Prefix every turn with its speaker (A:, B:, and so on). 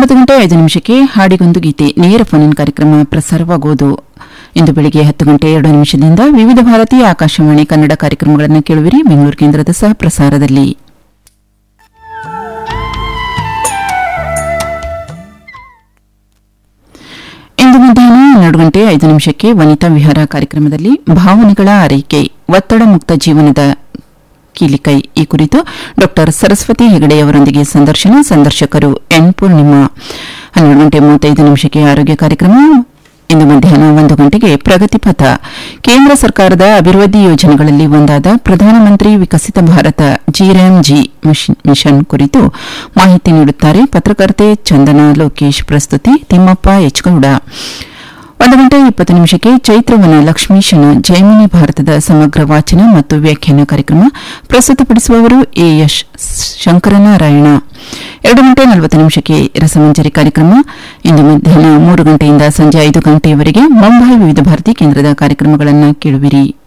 A: ಒಂಬತ್ತು ಗಂಟೆ ಐದು ನಿಮಿಷಕ್ಕೆ ಹಾಡಿಗೊಂದು ಗೀತೆ ನೇರ ಫೋನ್ ಕಾರ್ಯಕ್ರಮ ಪ್ರಸಾರವಾಗುವುದು ಇಂದು ಬೆಳಿಗ್ಗೆ ಹತ್ತು ಗಂಟೆ ಎರಡು ನಿಮಿಷದಿಂದ ವಿವಿಧ ಭಾರತೀಯ ಆಕಾಶವಾಣಿ ಕನ್ನಡ ಕಾರ್ಯಕ್ರಮಗಳನ್ನು ಕೇಳುವಿರಿ ಬೆಂಗಳೂರು ಕೇಂದ್ರದ ಸಹ ಪ್ರಸಾರದಲ್ಲಿ ಇಂದು ಮಧ್ಯಾಹ್ನ ಹನ್ನೆರಡು ಗಂಟೆ ಐದು ನಿಮಿಷಕ್ಕೆ ವನಿತಾ ವಿಹಾರ ಕಾರ್ಯಕ್ರಮದಲ್ಲಿ ಭಾವನೆಗಳ ಆರೈಕೆ ಒತ್ತಡ ಮುಕ್ತ ಜೀವನದ ಕೀಲಿಕೈ ಈ ಕುರಿತು ಡಾ ಸರಸ್ವತಿ ಹೆಗಡೆಯವರೊಂದಿಗೆ ಸಂದರ್ಶನ ಸಂದರ್ಶಕರು ಎನ್ ಪೂರ್ಣಿಮಾ ಹನ್ನೆರಡು ಗಂಟೆ ಮೂವತ್ತೈದು ನಿಮಿಷಕ್ಕೆ ಆರೋಗ್ಯ ಕಾರ್ಯಕ್ರಮ ಇಂದು ಮಧ್ಯಾಹ್ನ ಒಂದು ಗಂಟೆಗೆ ಪ್ರಗತಿ ಪಥ ಕೇಂದ್ರ ಸರ್ಕಾರದ ಅಭಿವೃದ್ಧಿ ಯೋಜನೆಗಳಲ್ಲಿ ಒಂದಾದ ಪ್ರಧಾನಮಂತ್ರಿ ವಿಕಸಿತ ಭಾರತ ಜಿರಾಮ್ಜಿ ಮಿಷನ್ ಕುರಿತು ಮಾಹಿತಿ ನೀಡುತ್ತಾರೆ ಪತ್ರಕರ್ತೆ ಚಂದನಾ ಲೋಕೇಶ್ ಪ್ರಸ್ತುತಿ ತಿಮ್ಮಪ್ಪ ಎಚ್ಗೌಡ ಒಂದು ಗಂಟೆ ಇಪ್ಪತ್ತು ನಿಮಿಷಕ್ಕೆ ಚೈತ್ರವನ ಲಕ್ಷ್ಮೀಶನ ಜೈಮಿನಿ ಭಾರತದ ಸಮಗ್ರ ವಾಚನ ಮತ್ತು ವ್ಯಾಖ್ಯಾನ ಕಾರ್ಯಕ್ರಮ ಪ್ರಸ್ತುತಪಡಿಸುವವರು ಎಎಸ್ ಶಂಕರನಾರಾಯಣ ಎರಡು ಗಂಟೆ ನಲವತ್ತು ನಿಮಿಷಕ್ಕೆ ರಸಮಂಜರಿ ಕಾರ್ಯಕ್ರಮ ಇಂದು ಮಧ್ಯಾಹ್ನ ಮೂರು ಗಂಟೆಯಿಂದ ಸಂಜೆ ಐದು ಗಂಟೆಯವರೆಗೆ ಮುಂಬೈ ವಿವಿಧ ಭಾರತಿ ಕೇಂದ್ರದ ಕಾರ್ಯಕ್ರಮಗಳನ್ನು ಕೇಳುವಿರಿ